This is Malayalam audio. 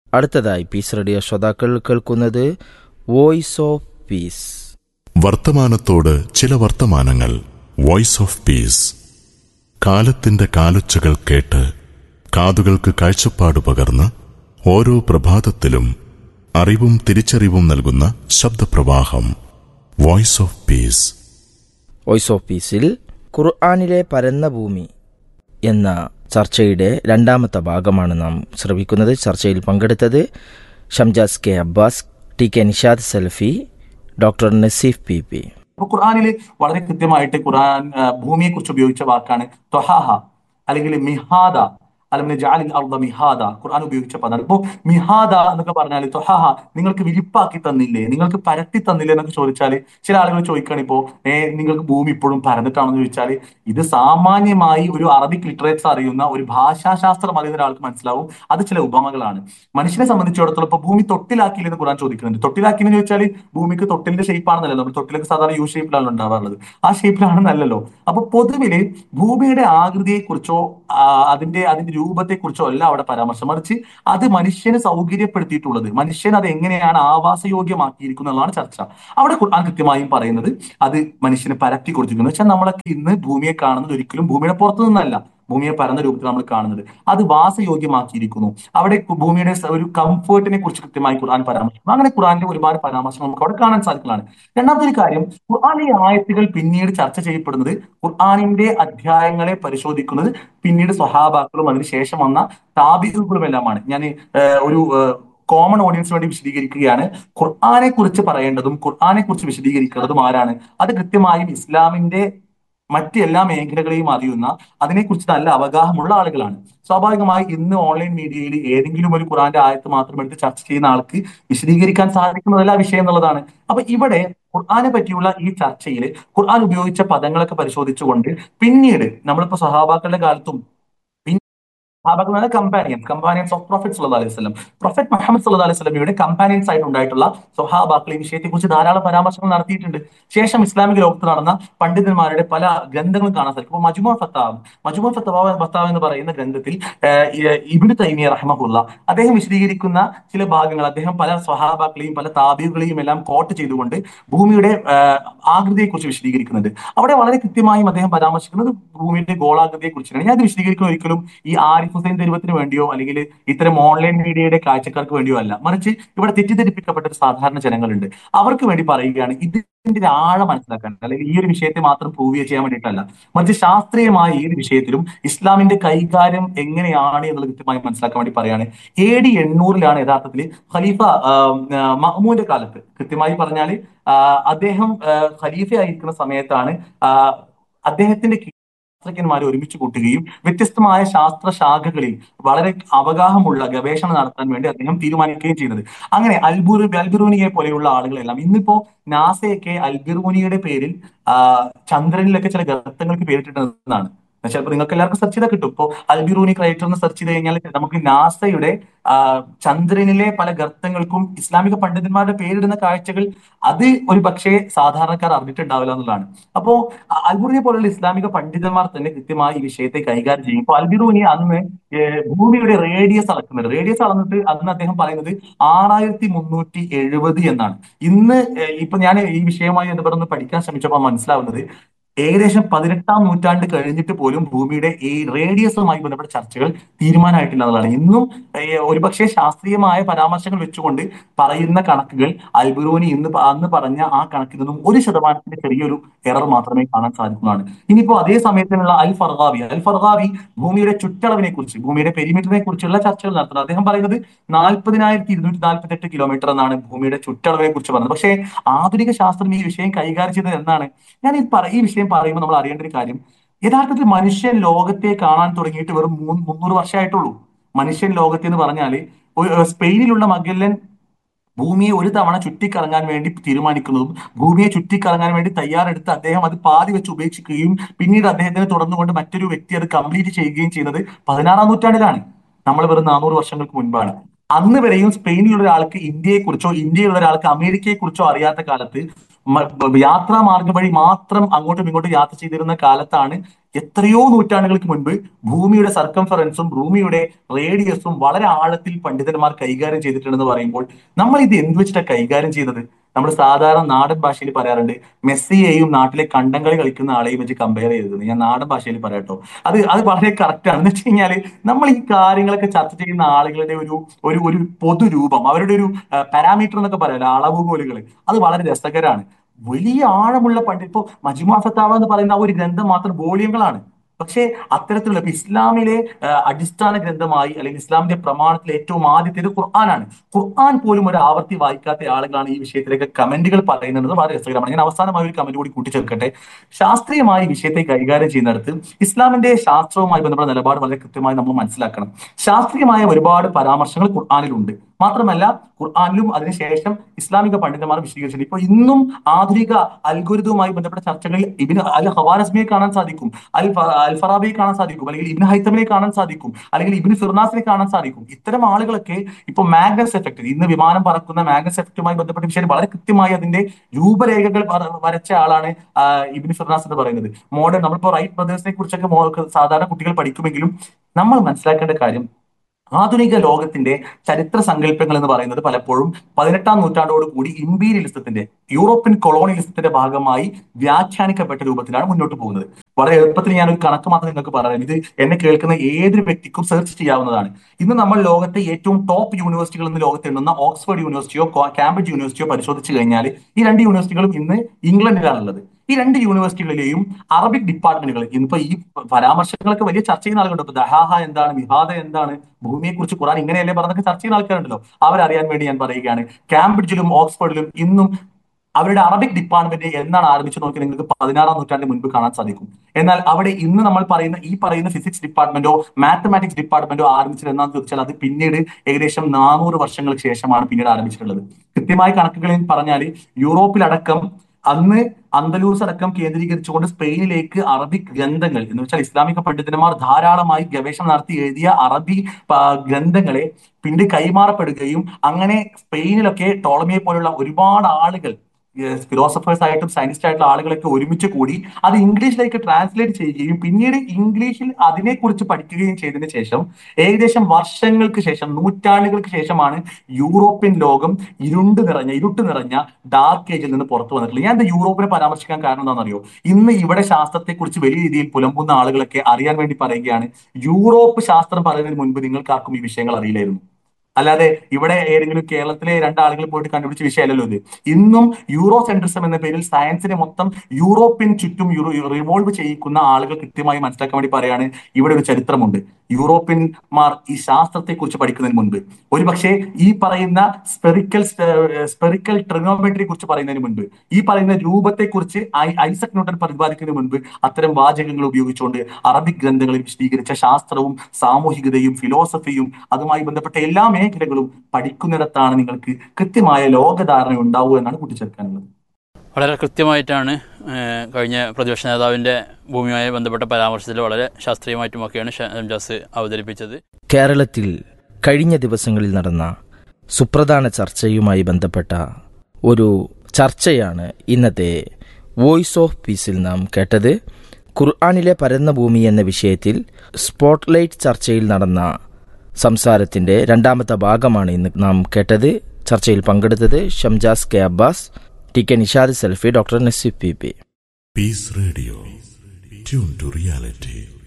അടുത്തതായി പീസ് റേഡിയോ ശ്രോതാക്കൾ കേൾക്കുന്നത് വോയിസ് ഓഫ് പീസ് വർത്തമാനത്തോട് ചില വർത്തമാനങ്ങൾ വോയിസ് ഓഫ് പീസ് കാലത്തിന്റെ കാലൊച്ചകൾ കേട്ട് കാതുകൾക്ക് കാഴ്ചപ്പാട് പകർന്ന് ഓരോ പ്രഭാതത്തിലും അറിവും തിരിച്ചറിവും നൽകുന്ന ശബ്ദപ്രവാഹം Voice of Peace Voice of പീസിൽ ഖുർആാനിലെ പരന്ന ഭൂമി എന്ന ചർച്ചയുടെ രണ്ടാമത്തെ ഭാഗമാണ് നാം ശ്രവിക്കുന്നത് ചർച്ചയിൽ പങ്കെടുത്തത് Shamjas K Abbas T K Nishad Salafi doctor Naseef P P അപ്പൊ ഖുർആാനിൽ വളരെ കൃത്യമായിട്ട് ഖുർആൻ ഭൂമിയെ കുറിച്ച് ഉപയോഗിച്ച വാക്കാണ് ത്വഹാഹ അല്ലെങ്കിൽ മിഹാദ അല്ലെങ്കിൽ ജാലിൽ അർദ മിഹാദ ഖുർആൻ ഉപയോഗിച്ച പദമാണ് ഇപ്പോ മിഹാദ എന്നൊക്കെ പറഞ്ഞാൽ ത്വഹാഹ നിങ്ങൾക്ക് വിരിപ്പാക്കി തന്നില്ലേ നിങ്ങൾക്ക് പരത്തി തന്നില്ലേ എന്നൊക്കെ ചോദിച്ചാൽ ചില ആളുകൾ ചോദിക്കുകയാണ് ഇപ്പോ ഏ നിങ്ങൾക്ക് ഭൂമി ഇപ്പോഴും പരന്നിട്ടാണെന്ന് ചോദിച്ചാൽ ഇത് സാമാന്യമായി ഒരു അറബിക് ലിറ്ററേച്ചർ അറിയുന്ന ഒരു ഭാഷാശാസ്ത്രം അറിയുന്ന ഒരാൾക്ക് മനസ്സിലാവും അത് ചില ഉപമകളാണ് മനുഷ്യനെ സംബന്ധിച്ചിടത്തോളം ഇപ്പൊ ഭൂമി തൊട്ടിലാക്കിയില്ലെന്ന് ഖുർആൻ ചോദിക്കുന്നുണ്ട് തൊട്ടിലാക്കിയെന്ന് ചോദിച്ചാൽ ഭൂമിക്ക് തൊട്ടിലിന്റെ ഷേപ്പാണെന്നല്ലോ നമ്മൾ തൊട്ടിലൊക്കെ സാധാരണ യു ഷേപ്പിലാണ് ഉണ്ടാവാറുള്ളത് ആ ഷേപ്പിലാണെന്നല്ലല്ലോ അപ്പൊ പൊതുവില് ഭൂമിയുടെ ആകൃതിയെക്കുറിച്ചോ ആ, അതിന്റെ അതിന്റെ രൂപത്തെക്കുറിച്ചോ അല്ല അവിടെ പരാമർശം മറിച്ച് അത് മനുഷ്യന് സൗകര്യപ്പെടുത്തിയിട്ടുള്ളത് മനുഷ്യൻ അത് എങ്ങനെയാണ് ആവാസയോഗ്യമാക്കിയിരിക്കുന്നത് എന്നുള്ളതാണ് ചർച്ച അവിടെ ഖുർആൻ കൃത്യമായും പറയുന്നത് അത് മനുഷ്യന് പരത്തി കൊടുത്തിരിക്കുന്നു വെച്ചാൽ നമ്മളൊക്കെ ഇന്ന് ഭൂമിയെ കാണുന്നത് ഒരിക്കലും ഭൂമിയുടെ പുറത്തു നിന്നല്ല ഭൂമിയെ പരന്ന രൂപത്തിൽ നമ്മൾ കാണുന്നത് അത് വാസയോഗ്യമാക്കിയിരിക്കുന്നു അവിടെ കു- ഭൂമിയുടെ സ- ഒരു കംഫേർട്ടിനെ കുറിച്ച് കൃത്യമായി ഖുർആൻ പരാമർശിക്കുന്നു അങ്ങനെ ഖുർആന്റെ ഒരുപാട് പരാമർശങ്ങൾ നമുക്ക് അവിടെ കാണാൻ സാധിക്കുന്നതാണ് രണ്ടാമത്തെ ഒരു കാര്യം ഖുർആൻ ഈ ആയത്തുകൾ പിന്നീട് ചർച്ച ചെയ്യപ്പെടുന്നത് ഖുർആനിന്റെ അധ്യായങ്ങളെ പരിശോധിക്കുന്നത് പിന്നീട് സ്വഹാബാക്കളും അതിനുശേഷം വന്ന താബികളും എല്ലാമാണ് ഞാൻ ഒരു കോമൺ ഓഡിയൻസിന് വേണ്ടി വിശദീകരിക്കുകയാണ് ഖുർആനെ കുറിച്ച് പറയേണ്ടതും ഖുർആനെ കുറിച്ച് വിശദീകരിക്കേണ്ടതും ആരാണ് അത് കൃത്യമായും ഇസ്ലാമിന്റെ മറ്റ് എല്ലാ മേഖലകളെയും അറിയുന്ന അതിനെക്കുറിച്ച് നല്ല അവഗാഹമുള്ള ആളുകളാണ് സ്വാഭാവികമായി ഇന്ന് ഓൺലൈൻ മീഡിയയിൽ ഏതെങ്കിലും ഒരു ഖുറാന്റെ ആയത്ത് മാത്രം എടുത്ത് ചർച്ച ചെയ്യുന്ന ആൾക്ക് വിശദീകരിക്കാൻ സാധിക്കുന്നതല്ല ആ വിഷയം എന്നുള്ളതാണ് അപ്പൊ ഇവിടെ ഖുർആനെ പറ്റിയുള്ള ഈ ചർച്ചയിൽ ഖുർആൻ ഉപയോഗിച്ച പദങ്ങളൊക്കെ പരിശോധിച്ചുകൊണ്ട് പിന്നീട് നമ്മളിപ്പോ സഹാബാക്കളുടെ കാലത്തും സഹാബാക്കൾ കമ്പാനിയൻ കമ്പാനിയൻസ് ഓഫ് പ്രൊഫറ്റ് സല്ലല്ലാഹു അലൈഹി വസല്ലം പ്രൊഫറ്റ് മുഹമ്മദ് സല്ലല്ലാഹു അലൈഹി വസല്ലമയുടെ കമ്പാനിയൻസ് ആയിട്ട് ഉണ്ടായിട്ടുള്ള സ്വഹാബാക്കൾ ഈ വിഷയത്തെക്കുറിച്ച് ധാരാളം പരാമർശങ്ങൾ നടത്തിയിട്ടുണ്ട് ശേഷം ഇസ്ലാമിക ലോകത്ത് നടന്ന പണ്ഡിതന്മാരുടെ പല ഗ്രന്ഥങ്ങളും കാണാൻ സാധിക്കും ഇപ്പോൾ മജുമോ ഫത്താവ് മജുമോ ഫത്താവ് ഫത്താവ് എന്ന് പറയുന്ന ഗ്രന്ഥത്തിൽ ഇബിന് തൈമിയ റഹ്മഹുല്ല അദ്ദേഹം വിശദീകരിക്കുന്ന ചില ഭാഗങ്ങൾ അദ്ദേഹം പല സ്വഹാബാക്കളെയും പല താബികളെയും എല്ലാം കോട്ട് ചെയ്തുകൊണ്ട് ഭൂമിയുടെ ആകൃതിയെക്കുറിച്ച് വിശദീകരിക്കുന്നുണ്ട് അവിടെ വളരെ കൃത്യമായും അദ്ദേഹം പരാമർശിക്കുന്നത് ഭൂമിയുടെ ഗോളാകൃതിയെ കുറിച്ചാണ് ഞാൻ അത് വിശദീകരിക്കുന്ന ഒരിക്കലും ഈ ആരിഫ് ഹുസൈൻ തെരുവത്തിന് വേണ്ടിയോ അല്ലെങ്കിൽ ഇത്തരം ഓൺലൈൻ മീഡിയയുടെ കാഴ്ചക്കാർക്ക് വേണ്ടിയോ അല്ല മറിച്ച് ഇവിടെ തെറ്റിദ്ധരിപ്പിക്കപ്പെട്ട ഒരു സാധാരണ ജനങ്ങളുണ്ട് അവർക്ക് വേണ്ടി പറയുകയാണ് ഇതിന്റെ ആഴം മനസ്സിലാക്കാൻ അല്ലെങ്കിൽ ഈ ഒരു വിഷയത്തെ മാത്രം പ്രൂവ് ചെയ്യാൻ വേണ്ടിയിട്ടല്ല മറിച്ച് ശാസ്ത്രീയമായ ഈ ഒരു വിഷയത്തിലും ഇസ്ലാമിന്റെ കൈകാര്യം എങ്ങനെയാണ് എന്നുള്ളത് കൃത്യമായി മനസ്സിലാക്കാൻ വേണ്ടി പറയാണ് എ ഡി എണ്ണൂറിലാണ് യഥാർത്ഥത്തിൽ ഖലീഫ ആ, ആ, മഹ്മൂന്റെ കാലത്ത് കൃത്യമായി പറഞ്ഞാൽ അദ്ദേഹം ആ, ഖലീഫയായിരിക്കുന്ന സമയത്താണ് ആ, അദ്ദേഹത്തിന്റെ ശാസ്ത്രജ്ഞന്മാരെ ഒരുമിച്ച് കൂട്ടുകയും വ്യത്യസ്തമായ ശാസ്ത്ര ശാഖകളിൽ വളരെ അവഗാഹമുള്ള ഗവേഷണം നടത്താൻ വേണ്ടി അദ്ദേഹം തീരുമാനിക്കുകയും ചെയ്യുന്നത് അങ്ങനെ അൽബുർ അൽബിറൂനിയെ പോലെയുള്ള ആളുകളെല്ലാം ഇന്നിപ്പോ നാസയൊക്കെ അൽബിറൂനിയുടെ പേരിൽ ആ, ചന്ദ്രനിലൊക്കെ ചില ഗർത്തങ്ങൾക്ക് പേരിട്ടിട്ടുണ്ടെന്നാണ് ചിലപ്പോൾ നിങ്ങൾക്ക് എല്ലാവർക്കും സെർച്ച് ചെയ്താൽ കിട്ടും ഇപ്പോൾ അൽബിറൂനി ക്രൈറ്റർ എന്ന് സെർച്ച് ചെയ്ത് കഴിഞ്ഞാൽ നമുക്ക് നാസയുടെ ആ, ചന്ദ്രനിലെ പല ഗർത്തങ്ങൾക്കും ഇസ്ലാമിക പണ്ഡിതന്മാരുടെ പേരിടുന്ന കാഴ്ചകൾ അത് ഒരു പക്ഷേ സാധാരണക്കാർ അറിഞ്ഞിട്ടുണ്ടാവില്ല എന്നുള്ളതാണ് അപ്പോ അ- അൽബിറൂനിയെ പോലുള്ള ഇസ്ലാമിക പണ്ഡിതന്മാർ തന്നെ കൃത്യമായി ഈ വിഷയത്തെ കൈകാര്യം ചെയ്യും ഇപ്പൊ അൽബിറൂനി അന്ന് ഏഹ്, ഭൂമിയുടെ റേഡിയസ് അളക്കുന്നുണ്ട് റേഡിയസ് അളന്നിട്ട് അന്ന് അദ്ദേഹം പറയുന്നത് ആറായിരത്തി മുന്നൂറ്റി എഴുപത് എന്നാണ് ഇന്ന് ഏഹ്, ഇപ്പൊ ഞാൻ ഈ വിഷയവുമായി ബന്ധപ്പെട്ടൊന്ന് പഠിക്കാൻ ശ്രമിച്ചപ്പോൾ മനസ്സിലാവുന്നത് ഏകദേശം പതിനെട്ടാം നൂറ്റാണ്ട് കഴിഞ്ഞിട്ട് പോലും ഭൂമിയുടെ ഈ റേഡിയസുമായി ബന്ധപ്പെട്ട ചർച്ചകൾ തീരുമാനമായിട്ടില്ല എന്നുള്ളതാണ് ഇന്നും ഏഹ്, ഒരുപക്ഷെ ശാസ്ത്രീയമായ പരാമർശങ്ങൾ വെച്ചുകൊണ്ട് പറയുന്ന കണക്കുകൾ അൽബുറൂനി ഇന്ന് പ- അന്ന് പറഞ്ഞ ആ കണക്കിൽ നിന്നും ഒരു ശതമാനത്തിന്റെ ചെറിയൊരു എറർ മാത്രമേ കാണാൻ സാധിക്കുന്നതാണ് ഇനിയിപ്പോ അതേ സമയത്തിനുള്ള അൽ ഫർഗാവി അൽ ഫർഗാവി ഭൂമിയുടെ ചുറ്റളവിനെ കുറിച്ച് ഭൂമിയുടെ പെരിമീറ്ററിനെ കുറിച്ചുള്ള ചർച്ചകൾ നടത്തുന്നത് അദ്ദേഹം പറയുന്നത് നാൽപ്പതിനായിരത്തി ഇരുന്നൂറ്റി നാൽപ്പത്തി എട്ട് കിലോമീറ്റർ എന്നാണ് ഭൂമിയുടെ ചുറ്റളവിനെ കുറിച്ച് പറഞ്ഞത് പക്ഷേ ആധുനിക ശാസ്ത്രം ഈ വിഷയം കൈകാര്യം ചെയ്തത് എന്നാണ് ഞാൻ ഈ പറ ഈ വിഷയം പറയുമ്പോൾ നമ്മൾ അറിയേണ്ട ഒരു കാര്യം യഥാർത്ഥത്തിൽ മനുഷ്യൻ ലോകത്തെ കാണാൻ തുടങ്ങിയിട്ട് വെറും മൂന്ന് മുന്നൂറ് വർഷമായിട്ടുള്ളൂ മനുഷ്യൻ ലോകത്തെ എന്ന് പറഞ്ഞാല് ഒരു- ഏഹ് സ്പെയിനിലുള്ള മഗല്ലൻ ഭൂമിയെ ഒരു തവണ ചുറ്റിക്കറങ്ങാൻ വേണ്ടി തീരുമാനിക്കുന്നതും ഭൂമിയെ ചുറ്റിക്കറങ്ങാൻ വേണ്ടി തയ്യാറെടുത്ത് അദ്ദേഹം അത് പാതി വെച്ച് ഉപേക്ഷിക്കുകയും പിന്നീട് അദ്ദേഹത്തിന് തുടർന്നുകൊണ്ട് മറ്റൊരു വ്യക്തി അത് കംപ്ലീറ്റ് ചെയ്യുകയും ചെയ്യുന്നത് പതിനാറാം നൂറ്റാണ്ടിലാണ് നമ്മൾ വെറും നാനൂറ് വർഷങ്ങൾക്ക് മുൻപാണ് അന്ന് വരെയും സ്പെയിനിലുള്ള ഒരാൾക്ക് ഇന്ത്യയെ കുറിച്ചോ ഇന്ത്യയിലുള്ള ഒരാൾക്ക് അമേരിക്കയെ കുറിച്ചോ അറിയാത്ത കാലത്ത് മ- യാത്രാ മാർഗം വഴി മാത്രം അങ്ങോട്ടും ഇങ്ങോട്ടും യാത്ര ചെയ്തിരുന്ന കാലത്താണ് എത്രയോ നൂറ്റാണ്ടുകൾക്ക് മുൻപ് ഭൂമിയുടെ സർക്കംഫറൻസും ഭൂമിയുടെ റേഡിയസും വളരെ ആഴത്തിൽ പണ്ഡിതന്മാർ കൈകാര്യം ചെയ്തിട്ടുണ്ടെന്ന് പറയുമ്പോൾ നമ്മൾ ഇത് എന്ത് വെച്ചിട്ടാണ് കൈകാര്യം ചെയ്യുന്നത് നമ്മൾ സാധാരണ നാടൻ ഭാഷയിൽ പറയാറുണ്ട് മെസ്സിയെയും നാട്ടിലെ കണ്ടംകളി കളിക്കുന്ന ആളെയും വെച്ച് കമ്പയർ ചെയ്തത് ഞാൻ നാടൻ ഭാഷയിൽ പറയാട്ടോ അത് അത് വളരെ കറക്റ്റ് ആണ് എന്ന് വെച്ച് കഴിഞ്ഞാല് നമ്മൾ ഈ കാര്യങ്ങളൊക്കെ ചർച്ച ചെയ്യുന്ന ആളുകളുടെ ഒരു ഒരു ഒരു പൊതുരൂപം അവരുടെ ഒരു പാരാമീറ്റർ എന്നൊക്കെ പറയാലോ അളവുകോലുകൾ അത് വളരെ രസകരമാണ് വലിയ ആഴമുള്ള പണ്ട് ഇപ്പോ മജ്മു ഫത്താവ എന്ന് പറയുന്ന ആ ഒരു ഗ്രന്ഥം മാത്രം വോളിയങ്ങളാണ് പക്ഷേ അത്തരത്തിലുള്ള ഇപ്പൊ ഇസ്ലാമിലെ ആ, അടിസ്ഥാന ഗ്രന്ഥമായി അല്ലെങ്കിൽ ഇസ്ലാമിന്റെ പ്രമാണത്തിൽ ഏറ്റവും ആദ്യത്തേത് ഖുർആനാണ് ഖുർആൻ പോലും ഒരു ആവർത്തി വായിക്കാത്ത ആളുകളാണ് ഈ വിഷയത്തിലേക്ക് കമന്റുകൾ പറയുന്നത് വളരെ രസകരമാണ് ഞാൻ അവസാനമായി ഒരു കമന്റ് കൂടി കൂട്ടിച്ചേർക്കട്ടെ ശാസ്ത്രീയമായി വിഷയത്തെ കൈകാര്യം ചെയ്യുന്നിടത്ത് ഇസ്ലാമിന്റെ ശാസ്ത്രവുമായി ബന്ധപ്പെട്ട നിലപാട് വളരെ കൃത്യമായി നമ്മൾ മനസ്സിലാക്കണം ശാസ്ത്രീയമായ ഒരുപാട് പരാമർശങ്ങൾ ഖുർആാനിലുണ്ട് മാത്രമല്ല ഖുർആാനിലും അതിനുശേഷം ഇസ്ലാമിക പണ്ഡിതന്മാർ വിശദീകരിച്ചിട്ടുണ്ട് ഇപ്പൊ ഇന്നും ആധുനിക അൽഗുരുതവുമായി ബന്ധപ്പെട്ട ചർച്ചകളിൽ ഇബിന് അൽ ഹവാരസ്മിയെ കാണാൻ സാധിക്കും അൽ ഫ- അൽ ഫറാബിയെ കാണാൻ സാധിക്കും അല്ലെങ്കിൽ ഇബിന് ഹൈത്തമിനെ കാണാൻ സാധിക്കും അല്ലെങ്കിൽ ഇബിന് ഫിർനാസിനെ കാണാൻ സാധിക്കും ഇത്തരം ആളുകളൊക്കെ ഇപ്പൊ മാഗ്നസ് എഫക്ട് ഇന്ന് വിമാനം പറക്കുന്ന മാഗ്നസ് എഫക്റ്റുമായി ബന്ധപ്പെട്ട വിഷയം വളരെ കൃത്യമായി അതിന്റെ രൂപരേഖകൾ വര- വരച്ച ആളാണ് ആ, ഇബിന് ഫിർനാസ് എന്ന് പറയുന്നത് മോഡേൺ നമ്മളിപ്പോ റൈറ്റ് ബ്രദേഴ്സിനെ കുറിച്ചൊക്കെ മോ- സാധാരണ കുട്ടികൾ പഠിക്കുമെങ്കിലും നമ്മൾ മനസ്സിലാക്കേണ്ട കാര്യം ആധുനിക ലോകത്തിന്റെ ചരിത്ര സങ്കല്പങ്ങൾ എന്ന് പറയുന്നത് പലപ്പോഴും പതിനെട്ടാം നൂറ്റാണ്ടോട് കൂടി ഇമ്പീരിയലിസത്തിന്റെ യൂറോപ്യൻ കൊളോണിയലിസത്തിന്റെ ഭാഗമായി വ്യാഖ്യാനിക്കപ്പെട്ട രൂപത്തിലാണ് മുന്നോട്ട് പോകുന്നത് വളരെ എളുപ്പത്തിൽ ഞാൻ ഒരു കണക്ക് മാത്രം നിങ്ങൾക്ക് പറയാം ഇത് എന്നെ കേൾക്കുന്ന ഏതൊരു വ്യക്തിക്കും സെർച്ച് ചെയ്യാവുന്നതാണ് ഇന്ന് നമ്മൾ ലോകത്തെ ഏറ്റവും ടോപ്പ് യൂണിവേഴ്സിറ്റികൾ എന്ന് ലോകത്ത് എണ്ണുന്ന ഓക്സ്ഫോർഡ് യൂണിവേഴ്സിറ്റിയോ കോ- കാംബ്രിഡ്ജ് യൂണിവേഴ്സിറ്റിയോ പരിശോധിച്ച് കഴിഞ്ഞാൽ ഈ രണ്ട് യൂണിവേഴ്സിറ്റികളും ഇന്ന് ഇംഗ്ലണ്ടിലാണുള്ളത് ഈ രണ്ട് യൂണിവേഴ്സിറ്റികളിലെയും അറബിക് ഡിപ്പാർട്ട്മെന്റുകൾ ഇന്നിപ്പോ ഈ പരാമർശങ്ങളൊക്കെ വലിയ ചർച്ച ചെയ്യുന്ന ആളുകളുണ്ട് ഇപ്പൊ ദഹാഹ എന്താണ് വിഹാദ എന്താണ് ഭൂമിയെ കുറിച്ച് ഖുറാൻ ഇങ്ങനെയല്ലേ പറഞ്ഞൊക്കെ ചർച്ച ചെയ്യുന്ന ആൾക്കാരുണ്ടല്ലോ അവരറിയാൻ വേണ്ടി ഞാൻ പറയുകയാണ് കാംബ്രിഡ്ജിലും ഓക്സ്ഫോർഡിലും ഇന്നും അവരുടെ അറബിക് ഡിപ്പാർട്ട്മെന്റ് എന്നാണ് ആരംഭിച്ചത് നോക്കി നിങ്ങൾക്ക് പതിനാറാം നൂറ്റാണ്ടിന് മുൻപ് കാണാൻ സാധിക്കും എന്നാൽ അവിടെ ഇന്ന് നമ്മൾ പറയുന്ന ഈ പറയുന്ന ഫിസിക്സ് ഡിപ്പാർട്ട്മെന്റോ മാത്തമാറ്റിക്സ് ഡിപ്പാർട്ട്മെന്റോ ആരംഭിച്ചത് എന്നാന്ന് ചോദിച്ചാൽ അത് പിന്നീട് ഏകദേശം നാനൂറ് വർഷങ്ങൾക്ക് ശേഷമാണ് പിന്നീട് ആരംഭിച്ചിട്ടുള്ളത് കൃത്യമായ കണക്കുകളിൽ പറഞ്ഞാൽ യൂറോപ്പിലടക്കം അന്ന് അന്തലൂസ് അടക്കം കേന്ദ്രീകരിച്ചുകൊണ്ട് സ്പെയിനിലേക്ക് അറബിക് ഗ്രന്ഥങ്ങൾ എന്ന് വെച്ചാൽ ഇസ്ലാമിക പണ്ഡിതന്മാർ ധാരാളമായി ഗവേഷണം നടത്തി എഴുതിയ അറബി പ- ഗ്രന്ഥങ്ങളെ പിന്നീട് കൈമാറപ്പെടുകയും അങ്ങനെ സ്പെയിനിലൊക്കെ ടോളമിയെ പോലുള്ള ഒരുപാട് ആളുകൾ ഫിലോസഫേഴ്സ് ആയിട്ടും സയന്റിസ്റ്റ് ആയിട്ടുള്ള ആളുകളൊക്കെ ഒരുമിച്ച് കൂടി അത് ഇംഗ്ലീഷിലേക്ക് ട്രാൻസ്ലേറ്റ് ചെയ്യുകയും പിന്നീട് ഇംഗ്ലീഷിൽ അതിനെക്കുറിച്ച് പഠിക്കുകയും ചെയ്തതിനു ശേഷം ഏകദേശം വർഷങ്ങൾക്ക് ശേഷം നൂറ്റാണ്ടുകൾക്ക് ശേഷമാണ് യൂറോപ്യൻ ലോകം ഇരുണ്ട് നിറഞ്ഞ ഇരുട്ട് നിറഞ്ഞ ഡാർക്ക് ഏജിൽ നിന്ന് പുറത്തു വന്നിട്ടുള്ളത് ഞാൻ എന്താ യൂറോപ്പിനെ പരാമർശിക്കാൻ കാരണം എന്താണെന്നറിയോ ഇന്ന് ഇവിടെ ശാസ്ത്രത്തെക്കുറിച്ച് വലിയ രീതിയിൽ പുലമ്പുന്ന ആളുകളൊക്കെ അറിയാൻ വേണ്ടി പറയുകയാണ് യൂറോപ്പ് ശാസ്ത്രം പറയുന്നതിന് മുൻപ് നിങ്ങൾക്ക് ആർക്കും ഈ വിഷയങ്ങൾ അറിയില്ലായിരുന്നു അല്ലാതെ ഇവിടെ ഏതെങ്കിലും കേരളത്തിലെ രണ്ടാളുകൾ പോയിട്ട് കണ്ടുപിടിച്ച വിഷയമല്ലല്ലോ ഇത് ഇന്നും യൂറോ സെൻട്രിസം എന്ന പേരിൽ സയൻസിനെ മൊത്തം യൂറോപ്യൻ ചുറ്റും റിവോൾവ് ചെയ്യിക്കുന്ന ആളുകൾ കൃത്യമായി മനസ്സിലാക്കാൻ വേണ്ടി പറയാണ് ഇവിടെ ഒരു ചരിത്രമുണ്ട് യൂറോപ്യന്മാർ ഈ ശാസ്ത്രത്തെ കുറിച്ച് പഠിക്കുന്നതിന് മുൻപ് ഒരുപക്ഷെ ഈ പറയുന്ന സ്പെറിക്കൽ സ്പെറിക്കൽ ട്രിഗോമെട്രിയെ കുറിച്ച് പറയുന്നതിന് മുൻപ് ഈ പറയുന്ന രൂപത്തെ കുറിച്ച് ഐസക് ന്യൂട്ടൻ പ്രതിപാദിക്കുന്നതിന് മുൻപ് അത്തരം വാചകങ്ങൾ ഉപയോഗിച്ചുകൊണ്ട് അറബിക് ഗ്രന്ഥങ്ങളിൽ വിശദീകരിച്ച ശാസ്ത്രവും സാമൂഹികതയും ഫിലോസഫിയും അതുമായി ബന്ധപ്പെട്ട എല്ലാ മേഖലകളും പഠിക്കുന്നിടത്താണ് നിങ്ങൾക്ക് കൃത്യമായ ലോകധാരണ ഉണ്ടാവുക എന്നാണ് കൂട്ടിച്ചേർക്കാനുള്ളത് വളരെ കൃത്യമായിട്ടാണ് ഏഹ്, കഴിഞ്ഞ പ്രതിപക്ഷ നേതാവിൻ്റെ ഭൂമിയുമായി ബന്ധപ്പെട്ട പരാമർശത്തിൽ വളരെ ശാസ്ത്രീയമായിട്ടുമൊക്കെയാണ് ഷംജാസ് അവതരിപ്പിച്ചത് കേരളത്തിൽ കഴിഞ്ഞ ദിവസങ്ങളിൽ നടന്ന സുപ്രധാന ചർച്ചയുമായി ബന്ധപ്പെട്ട ഒരു ചർച്ചയാണ് ഇന്നത്തെ വോയിസ് ഓഫ് പീസിൽ നാം കേട്ടത് ഖുർആാനിലെ പരന്ന ഭൂമി എന്ന വിഷയത്തിൽ സ്പോട്ട്ലൈറ്റ് ചർച്ചയിൽ നടന്ന സംസാരത്തിന്റെ രണ്ടാമത്തെ ഭാഗമാണ് ഇന്ന് നാം കേട്ടത് ചർച്ചയിൽ പങ്കെടുത്തത് Shamjas K Abbas T K Nishad Salafi doctor Naseeb P P Peace Radio. Tune to reality.